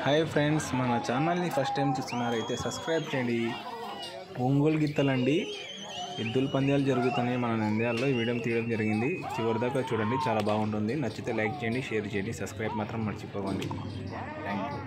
Hi friends మన ఛానల్ని first time చూస్తున్నారైతే subscribe చేయండి ఒంగోలు గిత్తలండి ఎద్దుల పందాలు జరుగుతున్నాయి మన నంద్యాలలో ఈ వీడియో తీయడం జరిగింది చివరి దాకా చూడండి చాలా బాగుంటుంది నచ్చితే లైక్ చేయండి షేర్ చేయండి సబ్స్క్రైబ్ మాత్రం మర్చిపోకండి థ్యాంక్ యూ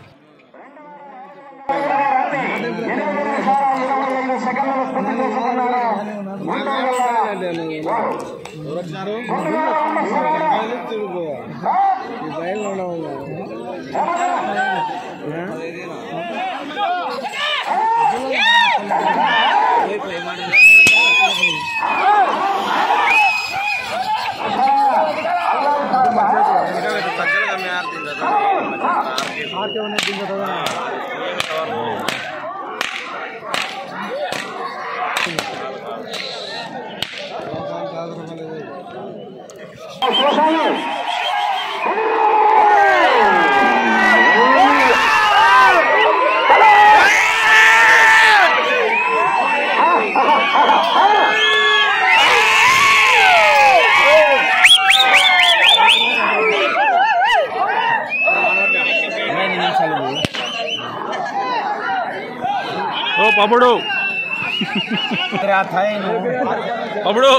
ఓ పప్పుడు పప్పుడు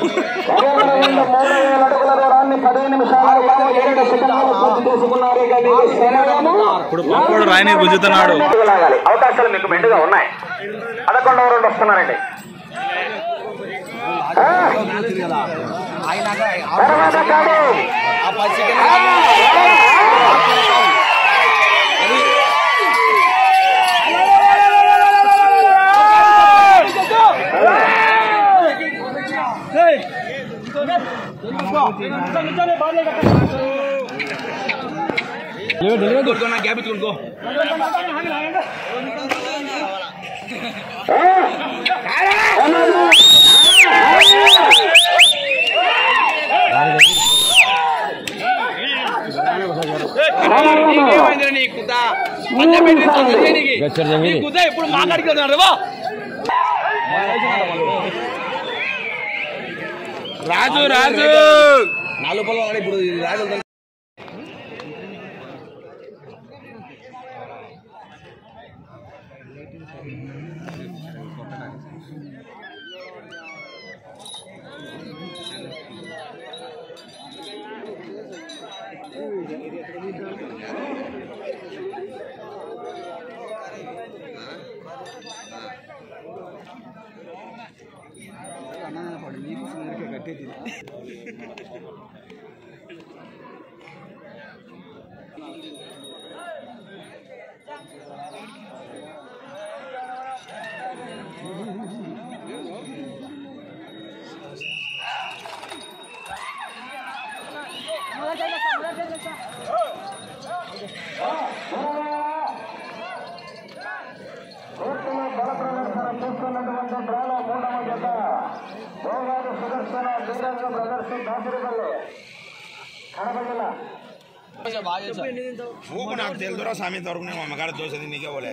ఇప్పుడు పప్పుడు రాయని గుంజుతున్నాడు లాగాలి అవకాశాలు మీకు మెండుగా ఉన్నాయి పదకొండవ రెండు వస్తున్నారండి ఆ? తర్వాత కాదు. ఇప్పుడు మాట్లాడికి రాజు రాజు నాలుగు పొలం ఇప్పుడు రాజు ఊకు నాకు తెలుదురా స్వామి ఇంతవరకు నేను అమ్మగారు దోసేది నీకే పోలే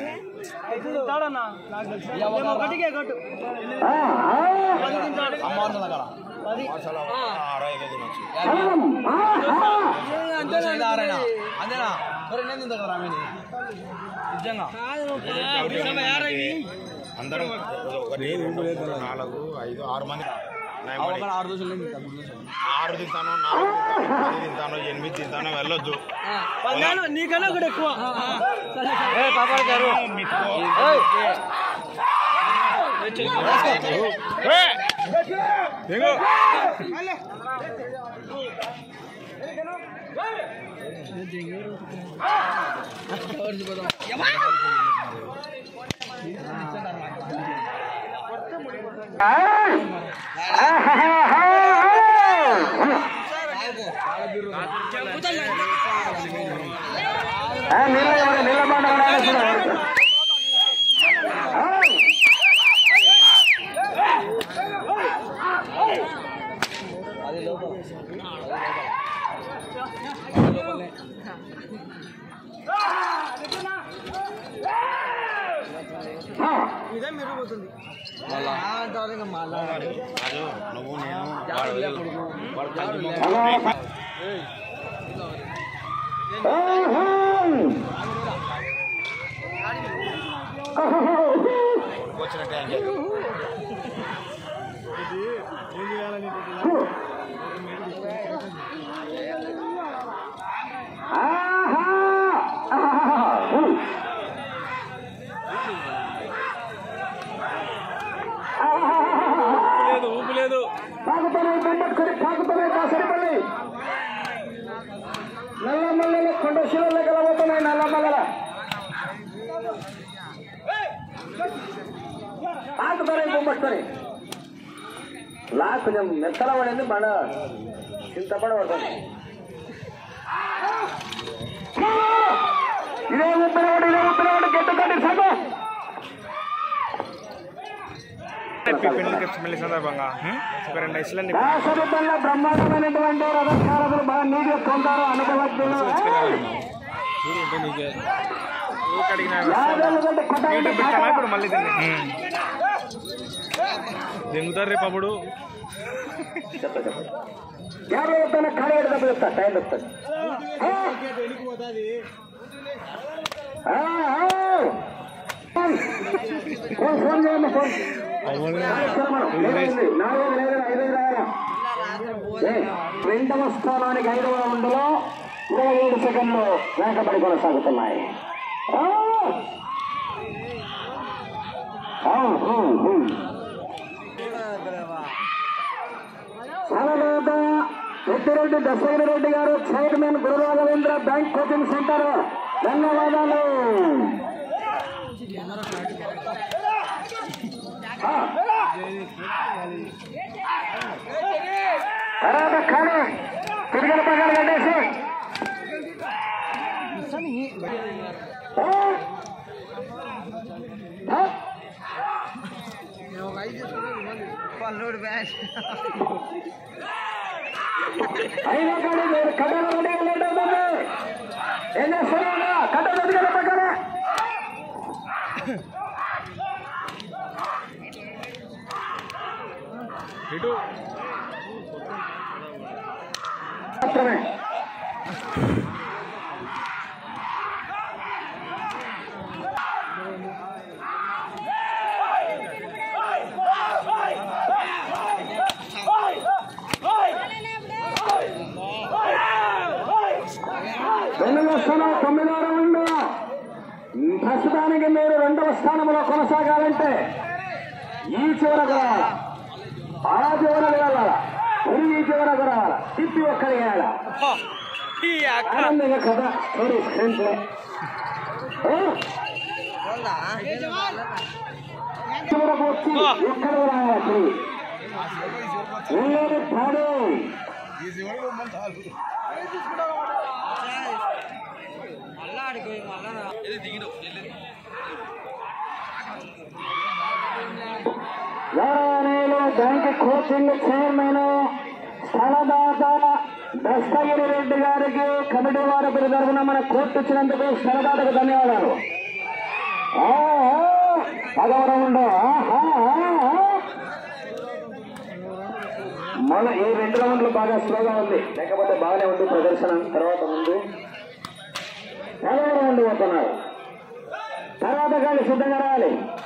అరవై ఐదు తినొచ్చు అంతేనా మరి నేను తింటా కదా రామేని నిజంగా అందరం ఒకటి రెండు మూడు నాలుగు ఐదు ఆరు మంది నయమని. ఒక ఆరు దోశలు నేను తింటా మూడు దోశలు ఆరు తింటాను నాలుగు తింటాను పది తింటాను ఎనిమిది తింటాను వెళ్ళొద్దు నీకన్నా ఒకటి ఎక్కువ నిలబడి నిలబడి రాజు నువ్వు నేను వాడు వాడు కంచి మొక్క. వచ్చినట్టే అంకే ఆహా! ఆహా! ఊ! లేదు ఊపు లేదు తాగుతున్నాయి బండెట్టుకొని తాగుతున్నాయి కాసరిపల్లి నల్ల మల్లెలు కొండ శిలలు కలబోతున్నాయి నల్ల మల్లెల తాగుతున్నాయి గుమ్మట్టుకొని లా కొంచెం మెత్తల పడింది బండ చింతపడ పడుతుంది ఇదే ఉత్తరవాడు ఇదే ఉత్తరవాడు గెట్టుకోండి సగం పెళ్లి సందర్భంగా ఒక రెండు ఐసులండి దాసరిపల్ల బ్రహ్మాండమైనటువంటి రథకారకులు బాగా నీట్గా కొంటారు అనుభవజ్ఞులు చూడు ఉంటే నీకే అడిగిన యాభై కంటే కొట్టాలంటే పెట్టాలా ఇప్పుడు మళ్ళీ దీన్ని దెంగుతారు రేపు అప్పుడు చెప్ప చెప్ప యాభై వద్దన్న ఖాళీ పెట్టి తప్ప చెప్తా టైం చెప్తాను ఆ, ఆ. ఫోన్ ఫోన్ చేయండి ఫోన్ ఏమైంది? నాలుగు లేదు ఐదు రాయాలా ఏ, రెండవ స్థానానికి ఐదవ రౌండ్లో ఇరవై ఏడు సెకండ్లు వెనకబడి కొనసాగుతున్నాయి ఆ! ఆ, హూ, హూ. సాలలోద Peddireddy Dasagiri Reddy garu chairman Guru Raghavendra bank coaching centre ధన్యవాదాలు ఆ. తర్వాత ఖాళీ తిరిగిన పక్కన కట్టేసి ఆ. ఆ. పల్లోడు బ్యాచ్ అయినా కానీ మీరు కట్టలు రెడీ లేట్ అవుతుంది ఏం చేస్తున్నా కట్టలు ఎదుగుల పక్కన ఇటు మాత్రమే రెండవ స్థానం తొమ్మిదవ రౌండ్ ప్రస్తుతానికి మీరు రెండవ స్థానంలో కొనసాగాలంటే ఈ చివరకు రావాలా ఆ చివరకు వెళ్ళాలా తిరిగి ఈ చివరకు రావాలా తిప్పి ఒక్కడి వేయాలా ఆనందంగా కథ స్టోరీ స్క్రీన్ ప్లే చివరకు వచ్చి ఎక్కడ రావాలా తిరిగి వెళ్ళేది పాడు మళ్ళా ఆడిపోయి మళ్ళా గౌరవనీయులు బ్యాంక్ కోచింగ్ చైర్మన్ స్థలదాత దస్తగిరి రెడ్డి గారికి కమిటీ వారి తరఫున మన కోర్టు ఇచ్చినందుకు స్థలదాతకు ధన్యవాదాలు ఆ, ఆ, అగౌరవం ఆహా మన ఈ రెండు రౌండ్లు బాగా స్లోగా ఉంది లేకపోతే బాగానే ఉంది ప్రదర్శన తర్వాత ముందు పదవ రౌండ్ పోతున్నారు తర్వాత కానీ సిద్ధంగా రావాలి